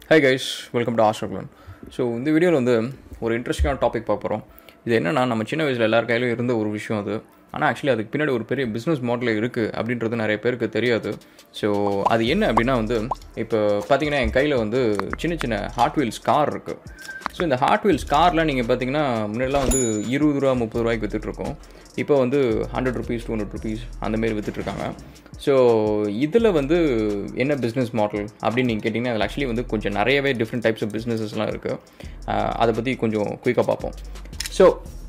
high guys welcome to ஆஸ்ட்ரக்லன் so இந்த வீடியோவில் வந்து ஒரு இன்ட்ரெஸ்டிங்கான டாபிக் பார்க்க போகிறோம் இது என்னென்னா நம்ம சின்ன வயசில் எல்லார் கையிலும் இருந்த ஒரு விஷயம் அது ஆனால் ஆக்சுவலி அதுக்கு பின்னாடி ஒரு பெரிய பிஸ்னஸ் மாடல் இருக்குது அப்படின்றது நிறைய பேருக்கு தெரியாது ஸோ அது என்ன அப்படின்னா வந்து இப்போ பார்த்தீங்கன்னா என் கையில் வந்து சின்ன சின்ன ஹார்ட் வீல்ஸ் கார் இருக்குது ஸோ இந்த ஹார்ட் வீல்ஸ் கார்லாம் நீங்கள் பார்த்தீங்கன்னா முன்னாடிலாம் வந்து இருபது ரூபா முப்பது ரூபாய்க்கு விற்றுட்ருக்கோம் இப்போ வந்து hundred rupees two hundred rupees அந்தமாரி விற்றுட்ருக்காங்க ஸோ இதில் வந்து என்ன பிஸ்னஸ் மாடல் அப்படின்னு நீங்கள் கேட்டிங்கன்னா அதில் ஆக்சுவலி வந்து கொஞ்சம் நிறையவே டிஃப்ரெண்ட் டைப்ஸ் ஆஃப் பிஸ்னஸஸ்லாம் இருக்குது அதை பற்றி கொஞ்சம் குயிக்காக பார்ப்போம் so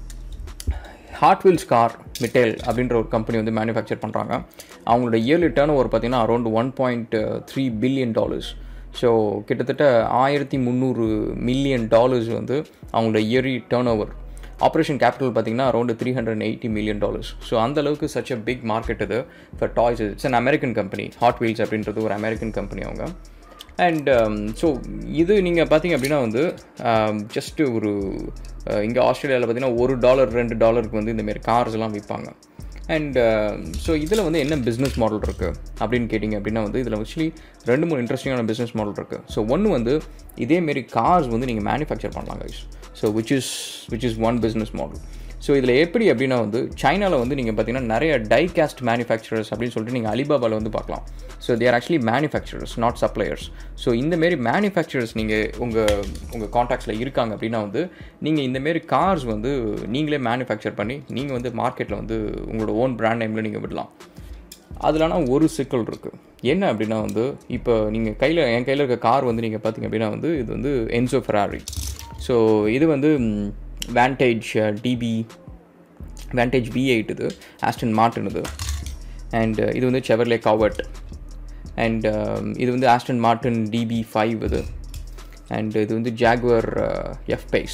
Hot Wheels car Mattel அப்படின்ற ஒரு கம்பெனி வந்து மேனுஃபேக்சர் பண்ணுறாங்க அவங்களோட இயர்லி டேர்ன் ஓவர் பார்த்தீங்கன்னா around one point three billion dollars so கிட்டத்தட்ட ஆயிரத்தி முந்நூறு மில்லியன் டாலர்ஸ் வந்து அவங்களோட yearly turnover operation capital பார்த்தீங்கன்னா around three hundred eighty million dollars so அந்த அளவுக்கு சச் அ பிக் மார்க்கெட் இது for toys it's an American company Hot Wheels அப்படின்றது ஒரு அமெரிக்கன் கம்பெனி அவங்க அண்ட் ஸோ இது நீங்கள் பார்த்தீங்க அப்படின்னா வந்து ஜஸ்ட்டு ஒரு இங்கே ஆஸ்திரேலியாவில் பார்த்தீங்கன்னா ஒரு டாலர் ரெண்டு டாலருக்கு வந்து இந்தமாரி கார்ஸ்லாம் விற்பாங்க அண்ட் ஸோ இதில் வந்து என்ன பிஸ்னஸ் மாடல் இருக்குது அப்படின்னு கேட்டிங்க அப்படின்னா வந்து இதில் ஆக்சுவலி ரெண்டு மூணு இன்ட்ரெஸ்டிங்கான பிஸ்னஸ் மாடல் இருக்குது ஸோ ஒன்று வந்து இதேமாரி கார்ஸ் வந்து நீங்கள் மேனுஃபேக்சர் பண்ணலாம் guys so which is which is one business model so இதில் எப்படி அப்படின்னா வந்து சைனாவில் வந்து நீங்கள் பார்த்தீங்கன்னா நிறைய டை காஸ்ட் மேனுஃபேக்சரர்ஸ் அப்படின்னு சொல்லிட்டு நீங்கள் அலிபாபாவில் வந்து பார்க்கலாம் so they're actually manufacturers not suppliers so இந்தமாரி மேனுஃபேக்சரர்ஸ் நீங்கள் உங்கள் உங்கள் காண்டாக்ட்ஸில் இருக்காங்க அப்படின்னா வந்து நீங்கள் இந்தமாரி கார்ஸ் வந்து நீங்களே மேனுஃபேக்சர் பண்ணி நீங்கள் வந்து மார்க்கெட்டில் வந்து உங்களோட ஓன் பிராண்ட் நேமில் நீங்கள் விடலாம் அதில் ஒரு சிக்கல் இருக்குது என்ன அப்படின்னா வந்து இப்போ நீங்கள் கையில் என் கையில் இருக்க கார் வந்து நீங்கள் பார்த்தீங்க அப்படின்னா வந்து இது வந்து என்சோ ஃபெராரி ஸோ இது வந்து Vantage DB Vantage V eight இது ஆஸ்டன் மார்டின் இது அண்ட் இது வந்து செவர்லே காவர்ட் அண்ட் இது வந்து ஆஸ்டன் மார்டின் டிபி ஃபைவ் இது அண்ட் இது வந்து ஜாகுவர் எஃப் பேஸ்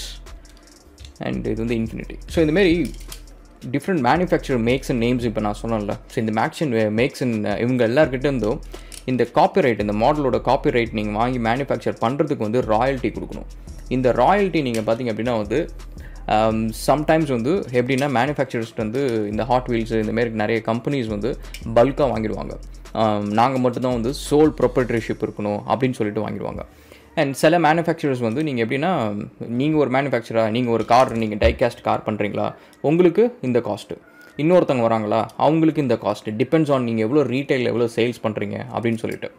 அண்ட் இது வந்து இன்ஃபினிட்டி ஸோ இந்தமாரி different manufacture makes and names இப்போ நான் சொன்னேன்ல ஸோ இந்த மேக்ஸ் அண்ட் மேக்ஸ் அண்ட் இவங்க எல்லாருக்கிட்ட இருந்தும் இந்த காப்பிரைட் இந்த மாடலோட காப்பிரைட் நீங்கள் வாங்கி மேனுஃபேக்சர் பண்ணுறதுக்கு வந்து ராயல்ட்டி கொடுக்கணும் இந்த ராயல்ட்டி நீங்கள் பார்த்தீங்க அப்படின்னா வந்து சம்டைம்ஸ் வந்து எப்படின்னா மேனுஃபேக்சரர்ஸ் வந்து இந்த ஹாட் வீல்ஸ் இந்தமாரி நிறைய கம்பெனிஸ் வந்து பல்காக வாங்கிடுவாங்க நாங்கள் மட்டும்தான் வந்து சோல் ப்ரொப்பரேட்டர்ஷிப் இருக்கணும் அப்படின்னு சொல்லிட்டு வாங்கிடுவாங்க அண்ட் சில மேனுஃபேக்சரர்ஸ் வந்து நீங்கள் எப்படின்னா நீங்கள் ஒரு மேனுஃபேக்சராக நீங்கள் ஒரு கார் நீங்கள் டைகாஸ்ட் கார் பண்ணுறீங்களா உங்களுக்கு இந்த காஸ்ட்டு இன்னொருத்தவங்க வராங்களா அவங்களுக்கு இந்த காஸ்ட்டு டிபெண்ட்ஸ் ஆன் நீங்கள் எவ்வளோ ரீட்டைலில் எவ்வளோ சேல்ஸ் பண்ணுறீங்க அப்படின்னு சொல்லிட்டு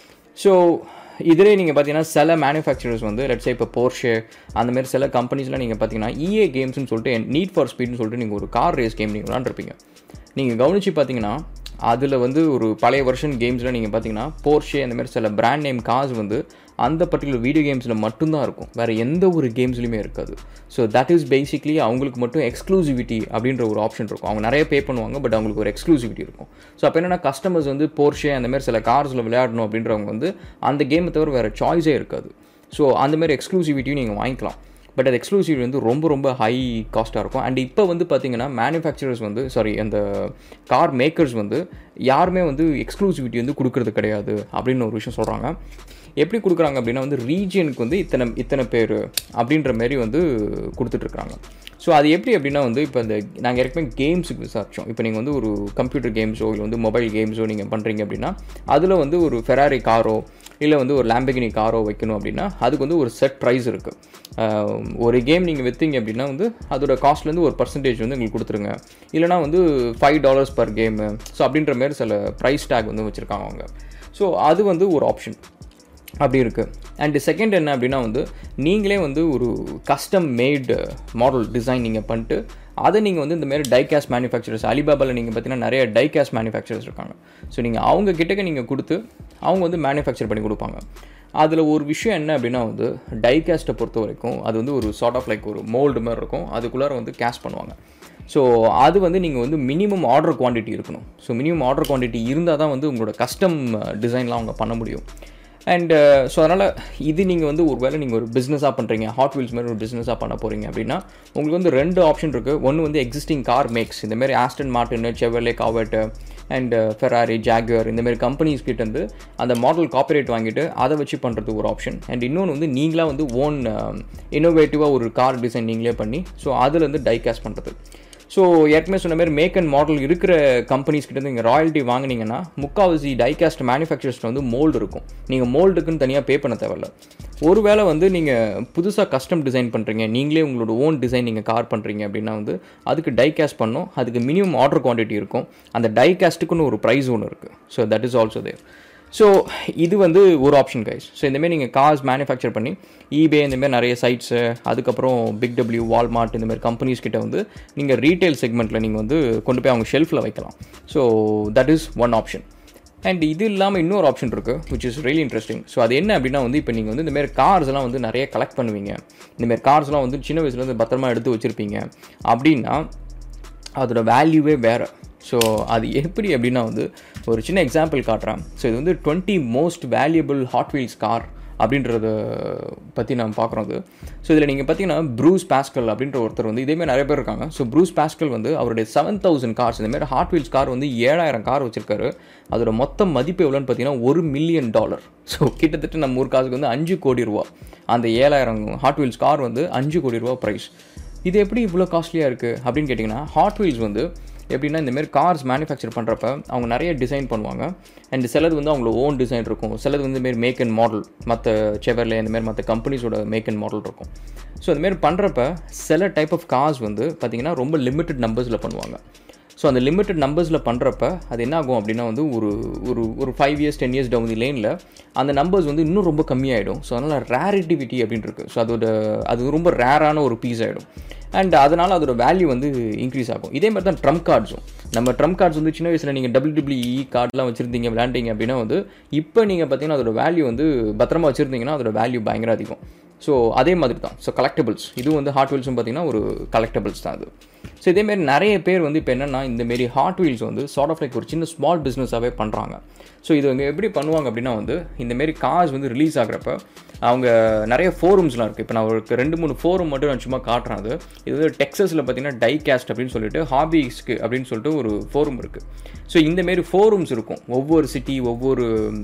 ஸோ இதிலே நீங்கள் பார்த்தீங்கன்னா சில மேனுஃபேக்சரர்ஸ் வந்து லெட்ஸே இப்போ போர்ஷே அந்தமாரி சில கம்பெனிஸ்லாம் நீங்கள் பார்த்தீங்கன்னா இஏ கேம்ஸ்னு சொல்லிட்டு நீட் ஃபார் ஸ்பீட்னு சொல்லிட்டு நீங்கள் ஒரு கார் ரேஸ் கேம் நீங்கள் விளாண்டுருப்பீங்க நீங்கள் கவனித்து பார்த்தீங்கன்னா அதில் வந்து ஒரு பழைய வருஷன் கேம்ஸில் நீங்கள் பார்த்தீங்கன்னா போர்ஷே அந்த மாதிரி சில பிராண்ட் நேம் கார்ஸ் வந்து அந்த பர்டிகுலர் வீடியோ கேம்ஸில் மட்டும்தான் இருக்கும் வேறு எந்த ஒரு கேம்ஸ்லையுமே இருக்காது ஸோ தட் இஸ் பேசிக்லி அவங்களுக்கு மட்டும் எக்ஸ்க்ளூசிவிட்டி அப்படின்ற ஒரு ஆப்ஷன் இருக்கும் அவங்க நிறைய பே பண்ணுவாங்க பட் அவங்களுக்கு ஒரு எக்ஸ்க்ளூசிவிட்டி இருக்கும் ஸோ அப்போ என்னென்னா கஸ்டமர்ஸ் வந்து போர்ஷே அந்த மாதிரி சில கார்ஸில் விளையாடணும் அப்படின்றவங்க வந்து அந்த கேமை தவிர வேறு சாய்ஸே இருக்காது ஸோ அந்தமாரி எக்ஸ்க்ளூசிவிட்டியும் நீங்கள் வாங்கிக்கலாம் பட் அது எக்ஸ்க்ளூசிவ் வந்து ரொம்ப ரொம்ப ஹை காஸ்ட்டாக இருக்கும் அண்ட் இப்போ வந்து பார்த்தீங்கன்னா மேனுஃபேக்சரர்ஸ் வந்து சாரி அந்த கார் மேக்கர்ஸ் வந்து யாருமே வந்து எக்ஸ்க்ளூசிவிட்டி வந்து கொடுக்கறது கிடையாது அப்படின்னு ஒரு விஷயம் சொல்கிறாங்க எப்படி கொடுக்குறாங்க அப்படின்னா வந்து ரீஜியனுக்கு வந்து இத்தனை இத்தனை பேர் அப்படின்ற மாரி வந்து கொடுத்துட்ருக்குறாங்க ஸோ அது எப்படி அப்படின்னா வந்து இப்போ இந்த நாங்கள் ஏற்கனவே கேம்ஸுக்கு விசாரித்தோம் இப்போ நீங்கள் வந்து ஒரு கம்ப்யூட்டர் கேம்ஸோ இல்லை வந்து மொபைல் கேம்ஸோ நீங்கள் பண்ணுறீங்க அப்படின்னா அதில் வந்து ஒரு ஃபெராரி காரோ இல்லை வந்து ஒரு லேம்பகினி காரோ வைக்கணும் அப்படின்னா அதுக்கு வந்து ஒரு செட் ப்ரைஸ் இருக்குது ஒரு கேம் நீங்கள் விற்றீங்க அப்படின்னா வந்து அதோட காஸ்ட்லேருந்து ஒரு பர்சன்டேஜ் வந்து உங்களுக்கு கொடுத்துருங்க இல்லைனா வந்து five dollars per game so அப்படின்ற மாதிரி சில ப்ரைஸ் டேக் வந்து வச்சுருக்காங்க அவங்க ஸோ அது வந்து ஒரு ஆப்ஷன் அப்படி இருக்குது அண்டு செகண்ட் என்ன அப்படின்னா வந்து நீங்களே வந்து ஒரு கஸ்டம் மேடு மாடல் டிசைன் நீங்கள் பண்ணிட்டு அதை நீங்கள் வந்து இந்தமாரி டைகாஸ்ட் மேனுஃபேக்சரர்ஸ் அலிபாபாவில் நீங்கள் பார்த்தீங்கன்னா நிறைய டைகாஸ்ட் மேனுஃபேக்சரர்ஸ் இருக்காங்க ஸோ நீங்கள் அவங்க கிட்டக்க நீங்கள் கொடுத்து அவங்க வந்து மேனுஃபேக்சர் பண்ணி கொடுப்பாங்க அதில் ஒரு விஷயம் என்ன அப்படின்னா வந்து டைகாஸ்ட்டை பொறுத்த வரைக்கும் அது வந்து ஒரு சார்ட் ஆஃப் லைக் ஒரு மோல்டு மாதிரி இருக்கும் அதுக்குள்ளார வந்து கேஷ் பண்ணுவாங்க ஸோ அது வந்து நீங்கள் வந்து மினிமம் ஆர்டர் குவான்டிட்டி இருக்கணும் ஸோ மினிமம் ஆர்டர் குவான்டிட்டி இருந்தால் தான் வந்து உங்களோட கஸ்டம் டிசைன்லாம் அவங்க பண்ண முடியும் அண்ட் ஸோ அதனால் இது நீங்கள் வந்து ஒரு வேளை நீங்கள் ஒரு பிஸ்னஸாக பண்ணுறீங்க ஹாட் வீல்ஸ் மாதிரி ஒரு பிஸ்னஸாக பண்ண போகிறீங்க அப்படின்னா உங்களுக்கு வந்து ரெண்டு ஆப்ஷன் இருக்குது ஒன்று வந்து எக்ஸிஸ்டிங் கார் மேக்ஸ் இந்தமாரி Aston Martin Chevrolet Corvette and Ferrari Jaguar இந்தமாரி கம்பெனிஸ் கிட்டேருந்து அந்த மாடல் காப்பிரைட் வாங்கிட்டு அதை வச்சு பண்ணுறது ஒரு ஆப்ஷன் அண்ட் இன்னொன்று வந்து நீங்களாக வந்து ஓன் இன்னோவேட்டிவாக ஒரு கார் டிசைன் நீங்களே பண்ணி ஸோ அதில் வந்து டைகாஸ்ட் பண்ணுறது ஸோ ஏற்கனவே சொன்ன மாதிரி மேக் அண்ட் மாடல் இருக்கிற கம்பெனிஸ் கிட்ட நீங்கள் ராயல்ட்டி வாங்கினீங்கன்னா முக்கால்வாசி டைகாஸ்ட் மேனுஃபேக்சர்ஸ் வந்து மோல்டு இருக்கும் நீங்கள் மோல்டுக்குன்னு தனியாக பே பண்ண தேவையில்ல ஒருவேளை வந்து நீங்கள் புதுசாக கஸ்டம் டிசைன் பண்ணுறீங்க நீங்களே உங்களோட ஓன் டிசைன் நீங்கள் கார் பண்ணுறீங்க அப்படின்னா வந்து அதுக்கு டைகாஸ்ட் பண்ணோம் அதுக்கு மினிமம் ஆர்டர் குவான்டிட்டி இருக்கும் அந்த டைகாஸ்ட்டுக்குன்னு ஒரு ப்ரைஸ் ஒன்று இருக்குது so that is also there so இது வந்து ஒரு ஆப்ஷன் கைஸ் ஸோ இந்தமாரி நீங்கள் கார்ஸ் மேனுஃபேக்சர் பண்ணி ஈபே இந்தமாரி நிறைய சைட்ஸு அதுக்கப்புறம் பிக் டபிள்யூ வால்மார்ட் இந்தமாரி கம்பெனிஸ் கிட்ட வந்து நீங்கள் ரீட்டைல் செக்மெண்ட்டில் நீங்கள் வந்து கொண்டு போய் அவங்க ஷெல்ஃபில் வைக்கலாம் so that is one option and இது இல்லாமல் இன்னொரு ஆப்ஷன் இருக்குது which is really interesting so அது என்ன அப்படின்னா வந்து இப்போ நீங்கள் வந்து இந்தமாரி கார்ஸ் எல்லாம் வந்து நிறைய கலெக்ட் பண்ணுவீங்க இந்தமாரி கார்ஸ்லாம் வந்து சின்ன வயசுலேருந்து பத்திரமா எடுத்து வச்சுருப்பீங்க அப்படின்னா அதோட வேல்யூவே வேறு ஸோ அது எப்படி அப்படின்னா வந்து ஒரு சின்ன எக்ஸாம்பிள் காட்டுறேன் ஸோ இது வந்து twenty most valuable Hot Wheels car அப்படின்றத பற்றி நான் பார்க்குறோம் அது ஸோ இதில் நீங்கள் பார்த்தீங்கன்னா ப்ரூஸ் பாஸ்கல் அப்படின்ற ஒருத்தர் வந்து இதேமாதிரி நிறைய பேர் இருக்காங்க ஸோ ப்ரூஸ் பாஸ்கல் வந்து அவருடைய செவன் தௌசண்ட் கார்ஸ் இந்தமாதிரி ஹாட் வீல்ஸ் கார் வந்து ஏழாயிரம் கார் வச்சிருக்காரு அதோட மொத்த மதிப்பு எவ்வளோன்னு பார்த்தீங்கன்னா ஒரு மில்லியன் டாலர் ஸோ கிட்டத்தட்ட நம்ம ஊர் காசுக்கு வந்து அஞ்சு கோடி ரூபா அந்த ஏழாயிரம் ஹாட் வீல்ஸ் கார் வந்து அஞ்சு கோடி ரூபா ப்ரைஸ் இது எப்படி இவ்வளோ காஸ்ட்லியாக இருக்குது அப்படின்னு கேட்டிங்கன்னா ஹாட் வீல்ஸ் வந்து எப்படின்னா இந்தமாரி கார்ஸ் மேனுஃபேக்சர் பண்ணுறப்ப அவங்க நிறைய டிசைன் பண்ணுவாங்க அண்ட் சிலது வந்து அவங்களோட ஓன் டிசைன் இருக்கும் சிலது வந்து மாரி மேக் அண்ட் மாடல் மற்ற செவரில் இந்தமாரி மற்ற கம்பெனிஸோட மேக் அண்ட் மாடல் இருக்கும் ஸோ இந்தமாரி பண்ணுறப்ப சில டைப் ஆஃப் கார்ஸ் வந்து பார்த்திங்கன்னா ரொம்ப லிமிட்டட் நம்பர்ஸில் பண்ணுவாங்க ஸோ அந்த லிமிட்டட் நம்பர்ஸில் பண்ணுறப்ப அது என்ன ஆகும் அப்படின்னா வந்து ஒரு ஒரு ஒரு five years ten years down the லேனில் அந்த நம்பர்ஸ் வந்து இன்னும் ரொம்ப கம்மியாயிடும் ஸோ அதனால் ரேரிட்டிவிட்டி அப்படின்னு இருக்குது ஸோ அதோட அது ரொம்ப ரேரான ஒரு பீஸ் ஆகிடும் அண்ட் அதனால் அதோட வேல்யூ வந்து இன்க்ரீஸ் ஆகும் இதே மாதிரி தான் ட்ரம்ப் கார்ட்ஸும் நம்ம ட்ரம்ப் கார்ட்ஸ் வந்து சின்ன வயசில் நீங்கள் டபிள்யூ டபிள்யூஇ கார்டெலாம் வச்சுருந்தீங்க விளையாண்டிங்க அப்படின்னா வந்து இப்போ நீங்கள் பார்த்தீங்கன்னா அதோட வேல்யூ வந்து பத்திரமா வச்சுருந்தீங்கன்னா அதோட வேல்யூ பயங்கர அதிகம் ஸோ அதே மாதிரி தான் ஸோ கலெக்டபிள்ஸ் இதுவும் வந்து ஹாட் வீல்ஸும் பார்த்தீங்கன்னா ஒரு கலெக்டபிள்ஸ் தான் அது ஸோ இதேமாரி நிறைய பேர் வந்து இப்போ என்னென்னா இந்தமாரி ஹாட் வீல்ஸ் வந்து சார்ட் ஆஃப் லைக் ஒரு சின்ன ஸ்மால் பிஸ்னஸாகவே பண்ணுறாங்க ஸோ இது அவங்க எப்படி பண்ணுவாங்க அப்படின்னா வந்து இந்தமாரி கார்ஸ் வந்து ரிலீஸ் ஆகிறப்ப அவங்க நிறைய ஃபோரம்ஸ்லாம் இருக்குது இப்போ நான் ஒரு ரெண்டு மூணு ஃபோரம் மட்டும் நான் சும்மா காட்டுறேன் அது இது வந்து டெக்ஸஸில் பார்த்தீங்கன்னா டைகாஸ்ட் அப்படின்னு சொல்லிட்டு ஹாபிஸ்க்கு அப்படின்னு சொல்லிட்டு ஒரு ஃபோரம் இருக்குது ஸோ இந்தமாரி ஃபோரம்ஸ் இருக்கும் ஒவ்வொரு சிட்டி ஒவ்வொரு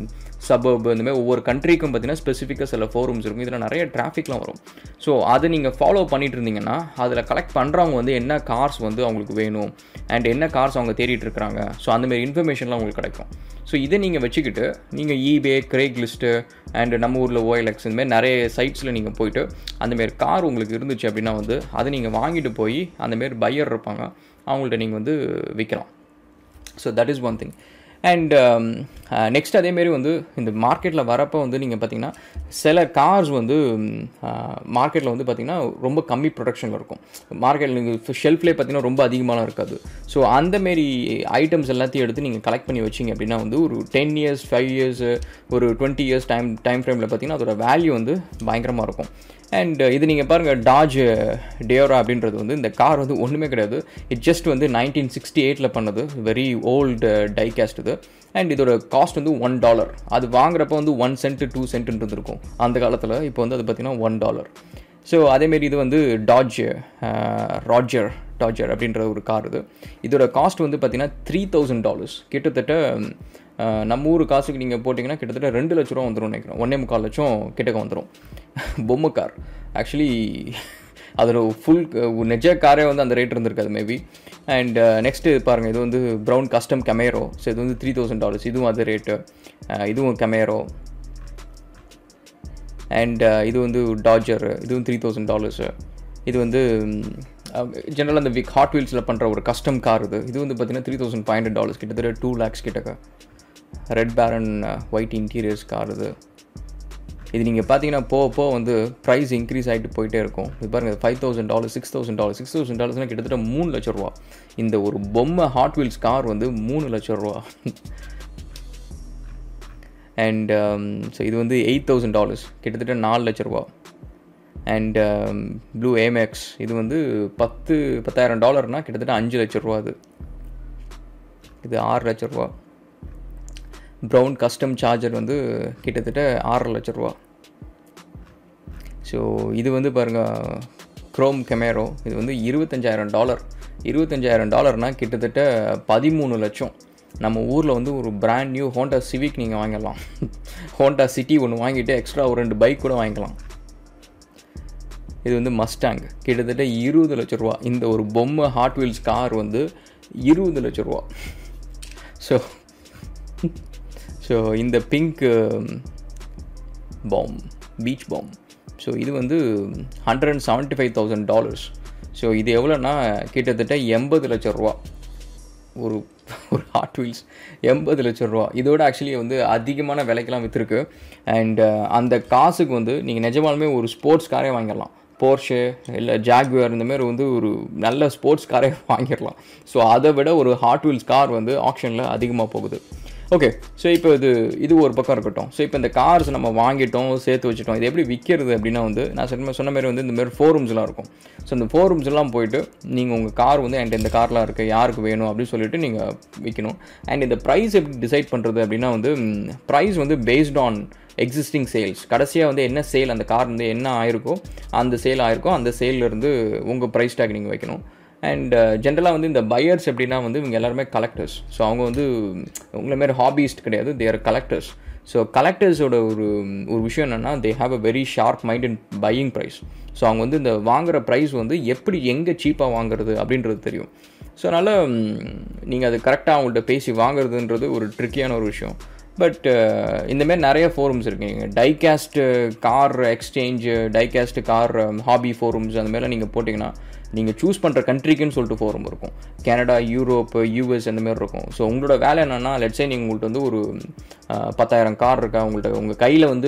சபர்ப் இந்த மாதிரி ஒவ்வொரு கண்ட்ரிக்கும் பார்த்தீங்கன்னா ஸ்பெசிஃபிக்காக சில ஃபோரம்ஸ் இருக்கும் இதில் நிறைய டிராஃபிக்லாம் வரும் ஸோ அதை நீங்கள் ஃபாலோ பண்ணிட்டு இருந்தீங்கன்னா அதில் கலெக்ட் பண்ணுறவங்க வந்து என்ன கார்ஸ் வந்து அவங்களுக்கு வேணும் அண்ட் என்ன கார்ஸ் அவங்க தேடிட்டு இருக்கிறாங்க ஸோ அந்தமாரி இன்ஃபர்மேஷன்லாம் உங்களுக்கு கிடைக்கும் ஸோ இதை நீங்கள் வச்சுக்கிட்டு நீங்கள் ஈபே கிரேக் லிஸ்ட்டு அண்ட் நம்ம ஊரில் ஓஎல்எக்ஸ் இந்தமாரி நிறைய சைட்ஸில் நீங்கள் போயிட்டு அந்தமாரி கார் உங்களுக்கு இருந்துச்சு அப்படின்னா வந்து அதை நீங்கள் வாங்கிட்டு போய் அந்தமாரி பையர் இருப்பாங்க அவங்கள்ட்ட நீங்கள் வந்து விற்கலாம் so that is one thing and next அதேமாரி வந்து இந்த மார்க்கெட்டில் வரப்போ வந்து நீங்கள் பார்த்தீங்கன்னா சில கார்ஸ் வந்து மார்க்கெட்டில் வந்து பார்த்திங்கன்னா ரொம்ப கம்மி ப்ரொடக்ஷனில் இருக்கும் மார்க்கெட்டில் நீங்கள் ஷெல்ஃப்லேயே பார்த்தீங்கன்னா ரொம்ப அதிகமாலாம் இருக்காது ஸோ அந்தமாரி ஐட்டம்ஸ் எல்லாத்தையும் எடுத்து நீங்கள் கலெக்ட் பண்ணி வச்சிங்க அப்படின்னா வந்து ஒரு டென் இயர்ஸ் ஃபைவ் இயர்ஸ் ஒரு டுவெண்ட்டி இயர்ஸ் டைம் டைம் ஃப்ரேமில் பார்த்தீங்கன்னா அதோட வேல்யூ வந்து பயங்கரமாக இருக்கும் அண்ட் இது நீங்கள் பாருங்கள் டாஜ் டேயோரா அப்படின்றது வந்து இந்த கார் வந்து ஒன்றுமே கிடையாது இட் ஜஸ்ட் வந்து நைன்டீன் சிக்ஸ்டி எயிட்டில் பண்ணது வெரி ஓல்டு டைகாஸ்ட் இது அண்ட் இதோட காஸ்ட் வந்து ஒன் டாலர் அது வாங்குறப்ப வந்து ஒன் சென்ட் டூ சென்ட் இருந்திருக்கும் அந்த காலத்தில் இப்போ வந்து அது பார்த்திங்கன்னா ஒன் டாலர் ஸோ அதேமாரி இது வந்து டாஜ் ராஜர் டாஜர் அப்படின்ற ஒரு கார் இது இதோட காஸ்ட் வந்து பார்த்திங்கன்னா த்ரீ தௌசண்ட் டாலர்ஸ் கிட்டத்தட்ட நம்ம ஊர் காசுக்கு நீங்கள் போட்டிங்கன்னா கிட்டத்தட்ட ரெண்டு லட்ச ரூபா வந்துடும் நினைக்கிறேன் ஒன்றே முக்கால் லட்சம் கிட்டக்க வந்துடும் பொம்மை கார் ஆக்சுவலி அதோட ஃபுல் நெஜ காரே வந்து அந்த ரேட் இருந்திருக்காது மேபி அண்ட் நெக்ஸ்ட்டு பாருங்கள் இது வந்து ப்ரௌன் கஸ்டம் கமேரோ ஸோ இது வந்து த்ரீ தௌசண்ட் டாலர்ஸ் இதுவும் அது ரேட்டு இதுவும் கமேரோ அண்ட் இது வந்து டாஜர் இதுவும் த்ரீ தௌசண்ட் டாலர்ஸு இது வந்து ஜென்ரலாக அந்த விக் ஹாட் வீல்ஸில் பண்ணுற ஒரு கஸ்டம் கார் இது இது வந்து பார்த்தீங்கன்னா three thousand five hundred dollars கிட்டத்தட்ட டூ லேக்ஸ் கிட்டக்க ரெட் பேரன் ஒயிட் இன்டீரியர்ஸ் கார் இது இது நீங்கள் பார்த்தீங்கன்னா போக போக வந்து ப்ரைஸ் இன்க்ரீஸ் ஆகிட்டு போயிட்டே இருக்கும் இது பாருங்கள் five thousand dollar six thousand dollar six thousand டாலர்ஸ்னால் கிட்டத்தட்ட மூணு லட்ச ரூபா இந்த ஒரு பொம்மை ஹாட் வீல்ஸ் கார் வந்து மூணு லட்ச ரூபா அண்ட் ஸோ இது வந்து எயிட் தௌசண்ட் டாலர்ஸ் கிட்டத்தட்ட நாலு லட்ச ரூபா அண்ட் ப்ளூ ஏமேக்ஸ் இது வந்து பத்து பத்தாயிரம் டாலர்னால் கிட்டத்தட்ட அஞ்சு லட்ச ரூபா அது இது ஆறு லட்ச ரூபா ப்ரௌன் கஸ்டம் சார்ஜர் வந்து கிட்டத்தட்ட ஆறரை லட்ச ரூபா ஸோ இது வந்து பாருங்கள் க்ரோம் கெமேரோ இது வந்து இருபத்தஞ்சாயிரம் டாலர் இருபத்தஞ்சாயிரம் டாலர்னால் கிட்டத்தட்ட பதிமூணு லட்சம் நம்ம ஊரில் வந்து ஒரு பிராண்ட் நியூ ஹோண்டா சிவிக் நீங்கள் வாங்கிடலாம் ஹோண்டா சிட்டி ஒன்று வாங்கிட்டு எக்ஸ்ட்ரா ஒரு ரெண்டு பைக் கூட வாங்கிக்கலாம் இது வந்து மஸ்டாங் கிட்டத்தட்ட இருபது லட்ச ரூபா இந்த ஒரு பொம்மை ஹாட் வீல்ஸ் கார் வந்து இருபது லட்ச ரூபா ஸோ ஸோ இந்த pink bomb beach bomb so இது வந்து hundred and seventy five thousand dollars so இது எவ்வளோன்னா கிட்டத்தட்ட எண்பது லட்ச ரூபா ஒரு ஒரு ஹாட் வீல்ஸ் எண்பது லட்ச ரூபா இதோட ஆக்சுவலி வந்து அதிகமான விலைக்கெல்லாம் விற்றுருக்கு அண்ட் அந்த காசுக்கு வந்து நீங்கள் நிஜமாலுமே ஒரு ஸ்போர்ட்ஸ் காரே வாங்கிடலாம் போர்ஷே இல்லை ஜாக்வேர் இந்த மாதிரி வந்து ஒரு நல்ல ஸ்போர்ட்ஸ் காரே வாங்கிடலாம் ஸோ அதை விட ஒரு ஹாட் வீல்ஸ் கார் வந்து ஆப்ஷனில் அதிகமாக போகுது ஓகே ஸோ இப்போ இது இது ஒரு பக்கம் இருக்கட்டும் ஸோ இப்போ இந்த கார்ஸ் நம்ம வாங்கிட்டோம் சேர்த்து வச்சுட்டோம் இது எப்படி விற்கிறது அப்படின்னா வந்து நான் சொன்ன சொன்ன மாதிரி வந்து இந்த மாதிரி ஃபோரூம்ஸ்லாம் இருக்கும் ஸோ இந்த ஃபோரூம்ஸ்லாம் போயிட்டு நீங்கள் உங்கள் கார் வந்து என்கிட்ட இந்த கார்லாம் இருக்குது யாருக்கு வேணும் அப்படின்னு சொல்லிட்டு நீங்கள் விற்கணும் அண்ட் இந்த ப்ரைஸ் எப்படி டிசைட் பண்ணுறது அப்படின்னா வந்து ப்ரைஸ் வந்து பேஸ்ட் ஆன் எக்ஸிஸ்டிங் சேல்ஸ் கடைசியாக வந்து என்ன சேல் அந்த கார் வந்து என்ன ஆயிருக்கோ அந்த சேல் ஆயிருக்கோ அந்த சேல்லேருந்து உங்கள் ப்ரைஸ் டேக் நீங்கள் வைக்கணும் அண்ட் ஜென்ரலாக வந்து இந்த பையர்ஸ் எப்படின்னா வந்து இவங்க எல்லாருமே கலெக்டர்ஸ் ஸோ அவங்க வந்து உங்களை மாரி ஹாபிஸ்ட் கிடையாது தேர் கலெக்டர்ஸ் ஸோ கலெக்டர்ஸோட ஒரு ஒரு விஷயம் என்னென்னா they have a very sharp mind in buying price so அவங்க வந்து இந்த வாங்குகிற ப்ரைஸ் வந்து எப்படி எங்கே சீப்பாக வாங்குறது அப்படின்றது தெரியும் ஸோ அதனால் நீங்கள் அது கரெக்டாக அவங்கள்ட்ட பேசி வாங்குறதுன்றது ஒரு ட்ரிக்கியான ஒரு விஷயம் பட் இந்தமாரி நிறைய ஃபோரம்ஸ் இருக்குங்க diecast car exchange diecast car hobby forums அந்த மாதிரிலாம் நீங்கள் போட்டிங்கன்னா நீங்கள் சூஸ் பண்ணுற கண்ட்ரிக்குன்னு சொல்லிட்டு ஃபோரம் இருக்கும் கனடா யூரோப் யூஎஸ் அந்த மாதிரி இருக்கும் ஸோ உங்களோட வேலை என்னென்னா லெட்ஸே நீங்கள் உங்கள்கிட்ட வந்து ஒரு பத்தாயிரம் கார் இருக்கா உங்கள்கிட்ட உங்கள் கையில் வந்து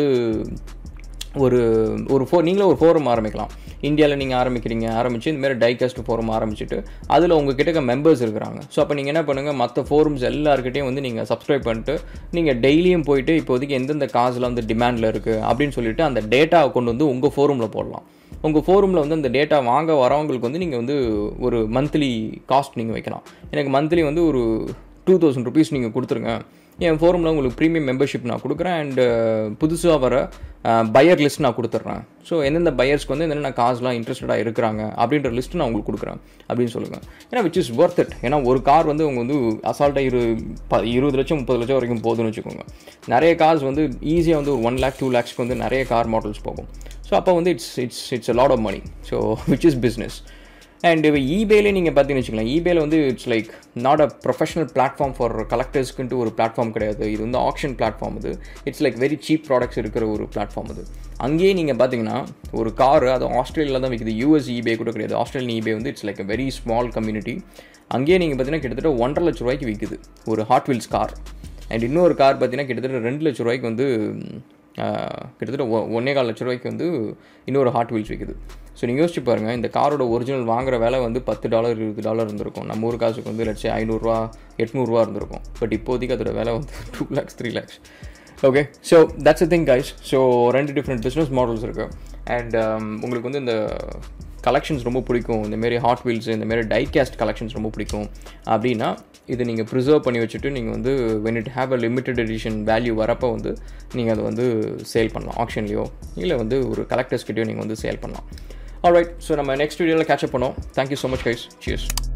ஒரு ஒரு ஃபோ நீங்களே ஒரு ஃபோரம் ஆரம்பிக்கலாம் இந்தியாவில் நீங்கள் ஆரம்பிக்கிறீங்க ஆரம்பித்து இந்த மாதிரி டைகாஸ்ட் ஃபோரம் ஆரம்பிச்சுட்டு அதில் உங்கள் கிட்ட மெம்பர்ஸ் இருக்கிறாங்க ஸோ அப்போ நீங்கள் என்ன பண்ணுங்கள் மற்ற ஃபோரம்ஸ் எல்லாருக்கிட்டையும் வந்து நீங்கள் சப்ஸ்கிரைப் பண்ணிட்டு நீங்கள் டெய்லியும் போயிட்டு இப்போதைக்கு எந்தெந்த காசில் வந்து டிமாண்டில் இருக்குது அப்படின்னு சொல்லிட்டு அந்த டேட்டாவை கொண்டு வந்து உங்கள் ஃபோரமில் போடலாம் உங்கள் ஃபோரமில் வந்து அந்த டேட்டா வாங்க வரவங்களுக்கு வந்து நீங்கள் வந்து ஒரு மந்த்லி காஸ்ட் நீங்கள் வைக்கலாம் எனக்கு மந்த்லி வந்து ஒரு டூ தௌசண்ட் ருபீஸ் நீங்கள் கொடுத்துருங்க என் ஃபோரமில் உங்களுக்கு ப்ரீமியம் மெம்பர்ஷிப் நான் கொடுக்குறேன் அண்டு புதுசாக வர பையர் லிஸ்ட் நான் கொடுத்துட்றேன் ஸோ எந்தெந்த பையர்ஸ்க்கு வந்து என்னென்ன காசுலாம் இன்ட்ரெஸ்டடாக இருக்கிறாங்க அப்படின்ற லிஸ்ட்டு நான் உங்களுக்கு கொடுக்குறேன் அப்படின்னு சொல்லுங்கள் ஏன்னா விச் இஸ் ஒர்த் இட் ஏன்னா ஒரு கார் வந்து அவங்க வந்து அசால்ட்டாக இரு ப இருபது லட்சம் முப்பது லட்சம் வரைக்கும் போதும்னு வச்சுக்கோங்க நிறைய கார்ஸ் வந்து ஈஸியாக வந்து ஒரு ஒன் லேக் டூ லேக்ஸ்க்கு வந்து நிறைய கார் மாடல்ஸ் போகும் ஸோ அப்போ வந்து it's it's it's a lot of money so which is business and இப்போ ஈபேலே நீங்கள் பார்த்தீங்கன்னு வச்சுக்கலாம் ஈபேல வந்து it's like not a professional platform for கலெக்டர்ஸ்க்குன்ட்டு ஒரு பிளாட்ஃபார்ம் கிடையாது இது வந்து ஆப்ஷன் பிளாட்ஃபார்ம் இது it's like very cheap products இருக்கிற ஒரு பிளாட்ஃபார்ம் இது அங்கேயே நீங்கள் பார்த்தீங்கன்னா ஒரு கார் அது ஆஸ்திரேலியாவில் தான் விற்கிது யூஎஸ் ஈபே கூட கிடையாது ஆஸ்திரேலியன் ஈபே வந்து it's like a very small community அங்கேயே நீங்கள் பார்த்தீங்கன்னா கிட்டத்தட்ட ஒன்றரை லட்ச ரூபாய்க்கு விற்குது ஒரு ஹாட் வீல்ஸ் கார் அண்ட் இன்னொரு கார் பார்த்தீங்கன்னா கிட்டத்தட்ட ரெண்டு லட்ச ரூபாய்க்கு வந்து கிட்டத்தட்ட ஒ ஒன்றே கால் லட்ச ரூபாய்க்கு வந்து இன்னொரு ஹாட் வீல்ஸ் விற்குது ஸோ நீங்கள் யோசிச்சு பாருங்கள் இந்த காரோட ஒரிஜினல் வாங்குற விலை வந்து பத்து டாலர் இருபது டாலர் இருந்திருக்கும் நம்ம ஊர் காசுக்கு வந்து லட்சம் ஐநூறுரூவா எட்நூறுரூவா இருந்திருக்கும் பட் இப்போதைக்கு அதோட விலை வந்து two lakhs three lakhs okay so that's a thing guys so ரெண்டு டிஃப்ரெண்ட் பிஸ்னஸ் மாடல்ஸ் இருக்குது அண்ட் உங்களுக்கு வந்து இந்த கலெக்ஷன்ஸ் ரொம்ப பிடிக்கும் இந்தமாரி ஹாட் வீல்ஸ் இந்தமாரி டைகாஸ்ட் கலெக்ஷன்ஸ் ரொம்ப பிடிக்கும் அப்படின்னா இது நீங்கள் ப்ரிசர்வ் பண்ணி வச்சுட்டு நீங்கள் வந்து when it have a limited edition value வரப்போ வந்து நீங்கள் அதை வந்து சேல் பண்ணலாம் ஆப்ஷன்லையோ இல்லை வந்து ஒரு கலெக்டர்ஸ்கிட்டையோ நீங்கள் வந்து சேல் பண்ணலாம் ஆல்ரைட் ஸோ நம்ம நெக்ஸ்ட் வீடியோவில் கேட்சப் பண்ணோம் thank you so much guys cheers